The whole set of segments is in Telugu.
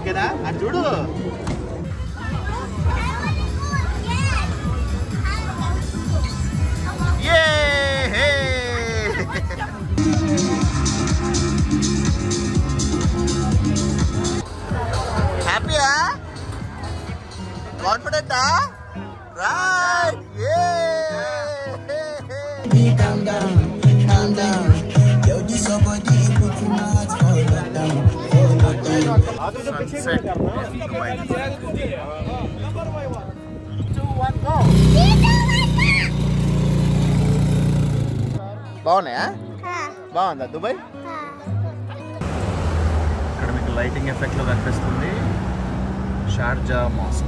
ఓకేనా అది చూడు హ్యాపీయా కాన్ఫిడెంటా right calm down, calm down. Yo, this your body, put your mouth for lockdown, for lockdown. Sunset బాగున్నాయా బాగుందా దుబాయ్ ఇక్కడ మీకు లైటింగ్ ఎఫెక్ట్ లో కనిపిస్తుంది షార్జా మాస్క్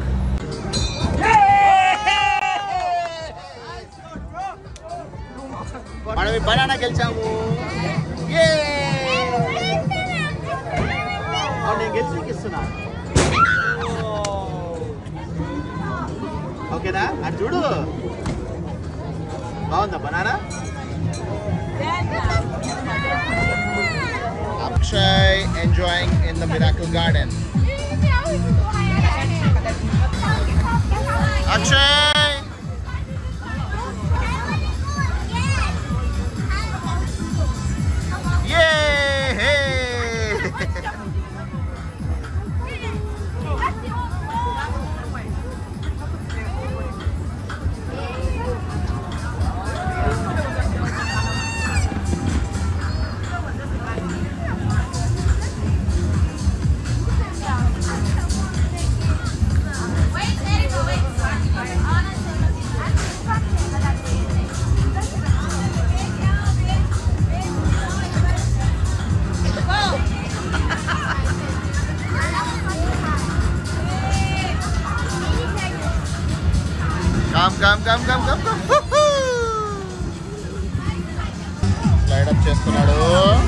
మనం ఈ బనానా గెలిచాము Yay! అవును, నేను గెలిచి నీకు ఇస్తున్నా ఓకేనా అది చూడు బాగుందా banana Akshay enjoying in the miracle garden Akshay Yay! Come come come come come come slide up చేస్తున్నాడు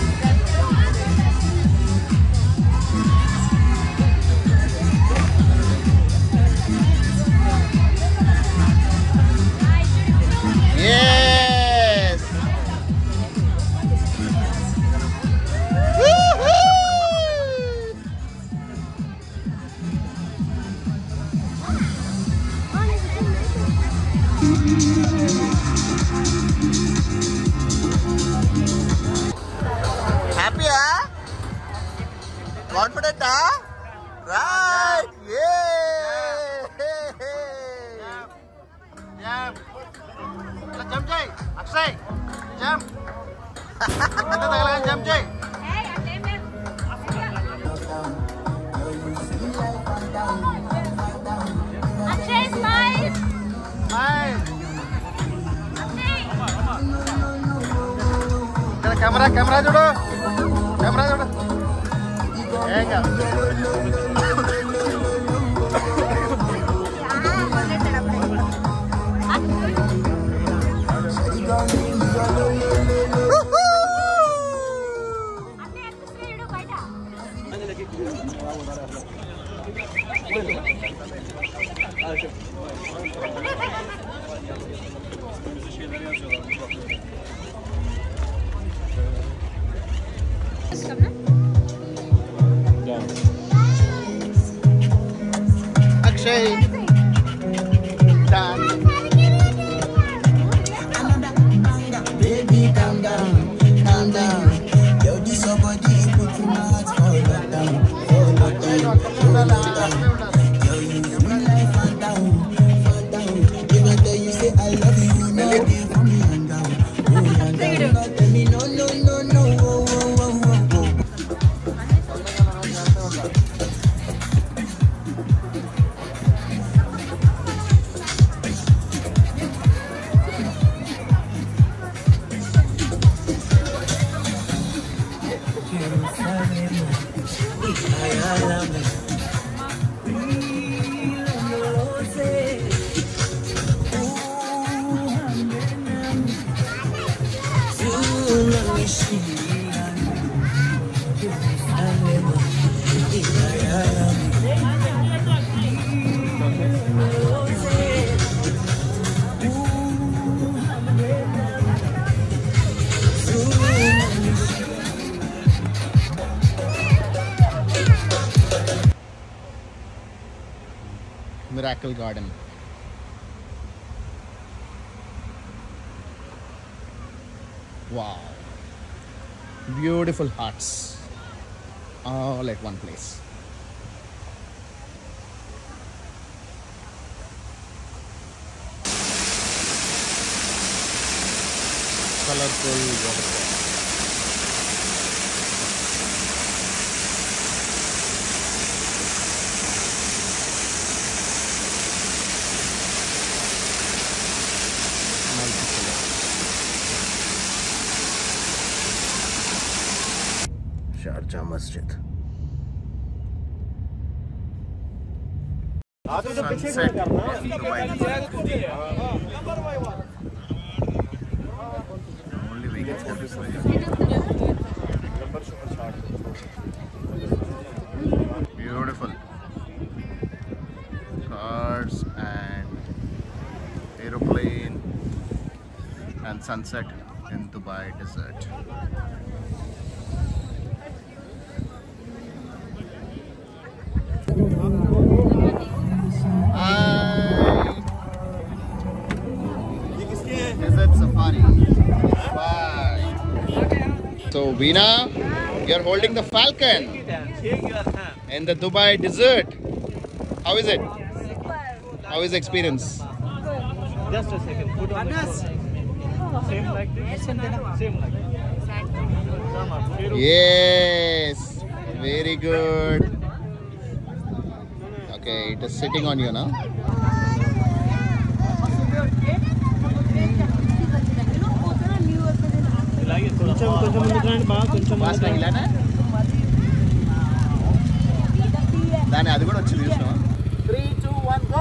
Yes! Woohoo! హ్యాపీయా కాన్ఫిడెంటా రైట్ ఏ జంప్ చేయి అక్షయ్ జంప్ జంప్ చేయి Akshay, smile! ఇక్కడ కెమెరా కెమెరా చూడు కెమెరా చూడు ఏం కాదు Akshay done. Baby, calm down, calm down. Yo, this your body, put your mouth for lockdown, for lockdown, for lockdown. Yo, you feel like fan down, fan down. If I tell you say I love you, you know give me hand down, oh hand down. Not tell me no, no, no, no, oh, oh, oh, oh, oh. Miracle Garden. Wow. Beautiful huts. All at one place. Colorful waterfall. Multicolor. Sharjah Masjid Sunset in Dubai. Only vehicles can be sold. Beautiful cars and aeroplane and sunset in Dubai desert. Hi. Desert safari. Bye. So, Veena, you're holding the falcon in the Dubai desert. How is it? How is the experience? Just a second. Put on the Same like this. Same like this. Come on. Yes, very good. Okay, it is sitting on you now. ఇలాగే కొంచెం కొంచెం ముందుకు రండి బాగా కొంచెం Fast గా ఇలానా? దాని అది కూడా వచ్చింది చూసినావా త్రీ టూ వన్ గో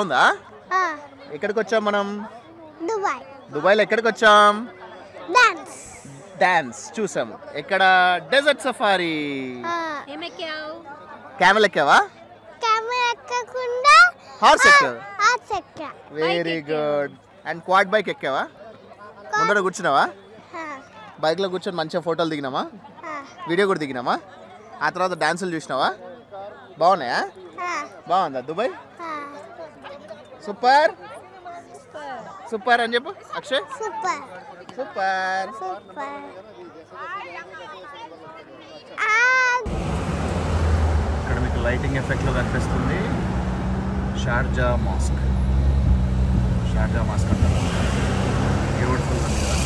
బాగుందా ఎక్కడికి వచ్చాం మనం దుబాయ్ దుబాయ్లో ఎక్కడికి వచ్చాం డాన్స్ డాన్స్ చూసాం ఎక్కడ డెజర్ట్ సఫారీ ఏమెక్కావు క్యామెల్ ఎక్కావా కెమెరా ఎక్కకుండా హార్స్ ఎక్కావు హార్స్ ఎక్కా very good and quad bike ఎక్కావా ముందర కూర్చున్నావా బైక్లో కూర్చొని మంచిగా ఫోటోలు దిగినామా వీడియో కూడా దిగినామా ఆ తర్వాత డాన్సులు చూసినావా బాగున్నాయా బాగుందా దుబాయ్ సూపర్ సూపర్ అని చెప్పు అక్షయ్ సూపర్ సూపర్ సూపర్ ఇక్కడ మీకు లైటింగ్ ఎఫెక్ట్లో కనిపిస్తుంది షార్జా మాస్క్ షార్జా మాస్క్ అంటారు బ్యూటిఫుల్ ఉంది కదా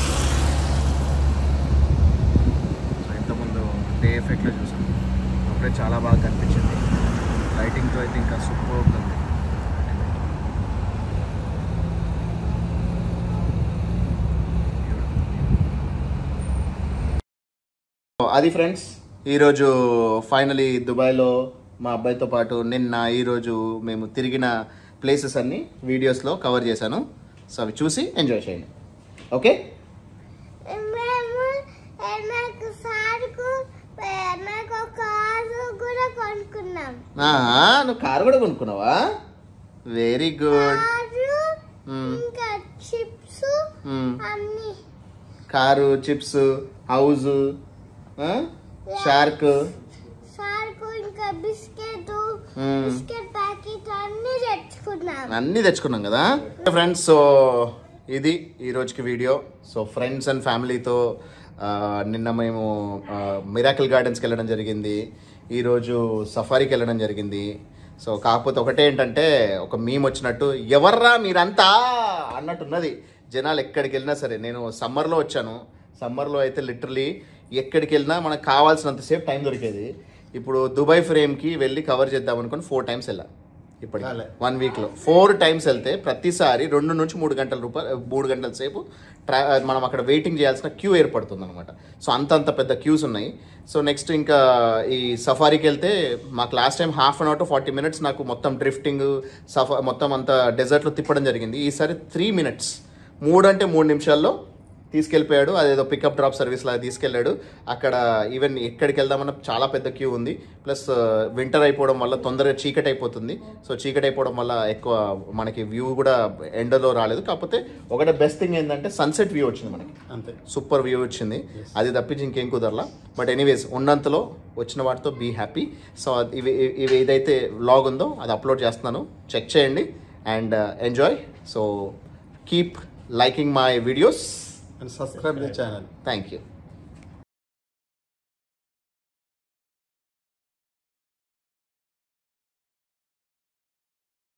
సో ఇంతకుముందు డే ఎఫెక్ట్లో చూసాం అప్పుడే చాలా బాగా కనిపించింది లైటింగ్తో అయితే ఇంకా సూపర్ ఉంది అది ఫ్రెండ్స్ ఈరోజు ఫైనలీ దుబాయ్లో మా అబ్బాయితో పాటు నిన్న ఈరోజు మేము తిరిగిన ప్లేసెస్ అన్ని వీడియోస్లో కవర్ చేశాను సో అవి చూసి ఎంజాయ్ చేయండి ఓకే మేము నాకు సార్కు నాకు ఒక కారు కూడా కొనుక్కున్నాం ఆహా, నువ్వు కారు కూడా కొనుక్కున్నావా వెరీ గుడ్ కారు ఇంకా చిప్స్ అన్ని కారు చిప్స్ హౌస్ షార్క్ సార్కు ఇంకా బిస్కెట్ మ్మ్. బిస్కెట్ ప్యాకెట్ అన్ని తెచ్చుకున్నాం అన్నీ తెచ్చుకున్నాం కదా ఫ్రెండ్స్ సో ఇది ఈ రోజుకి వీడియో సో ఫ్రెండ్స్ అండ్ ఫ్యామిలీతో ఆ, నిన్న మేము మిరాకిల్ గార్డెన్స్కి వెళ్ళడం జరిగింది ఈరోజు సఫారీకి వెళ్ళడం జరిగింది సో కాకపోతే ఒకటే ఏంటంటే ఒక మీమ్ వచ్చినట్టు ఎవర్రా మీరంతా అన్నట్టున్నది జనాలు ఎక్కడికి వెళ్ళినా సరే నేను సమ్మర్లో వచ్చాను సమ్మర్లో అయితే లిటరలీ ఎక్కడికి వెళ్ళినా మనకు కావాల్సినంతసేపు టైం దొరికేది ఇప్పుడు దుబాయ్ ఫ్రేమ్కి వెళ్ళి కవర్ చేద్దాం అనుకుని ఫోర్ టైమ్స్ వెళ్ళా ఇప్పటికి వన్ వీక్లో ఫోర్ టైమ్స్ వెళ్తే ప్రతిసారి రెండు నుంచి మూడు గంటల రూపాయలు మూడు గంటల సేపు ట్రా మనం అక్కడ వెయిటింగ్ చేయాల్సిన క్యూ ఏర్పడుతుంది అనమాట సో అంత అంత పెద్ద క్యూస్ ఉన్నాయి సో నెక్స్ట్ ఇంకా ఈ సఫారీకి వెళ్తే మాకు last time half an hour to forty minutes నాకు మొత్తం డ్రిఫ్టింగ్ సఫా మొత్తం అంతా డెజర్ట్లో తిప్పడం జరిగింది ఈసారి త్రీ మినిట్స్ మూడు అంటే మూడు నిమిషాల్లో తీసుకెళ్ళిపోయాడు అదేదో పికప్ డ్రాప్ సర్వీస్ లాగా తీసుకెళ్ళాడు అక్కడ ఈవెన్ ఎక్కడికి వెళ్దామన్నా చాలా పెద్ద క్యూ ఉంది ప్లస్ వింటర్ అయిపోవడం వల్ల తొందరగా చీకటి అయిపోతుంది సో చీకటి అయిపోవడం వల్ల ఎక్కువ మనకి వ్యూ కూడా ఎండలో రాలేదు కాకపోతే ఒకటే బెస్ట్ థింగ్ ఏంటంటే సన్సెట్ వ్యూ వచ్చింది మనకి అంతే సూపర్ వ్యూ వచ్చింది అది తప్పించి ఇంకేం కుదరలా బట్ ఎనీవేస్ ఉన్నంతలో వచ్చిన వాటితో బీ హ్యాపీ సో ఇవి ఇవి ఏదైతే వ్లాగ్ ఉందో అది అప్లోడ్ చేస్తున్నాను చెక్ చేయండి and enjoy so keep liking my videos and subscribe the channel thank you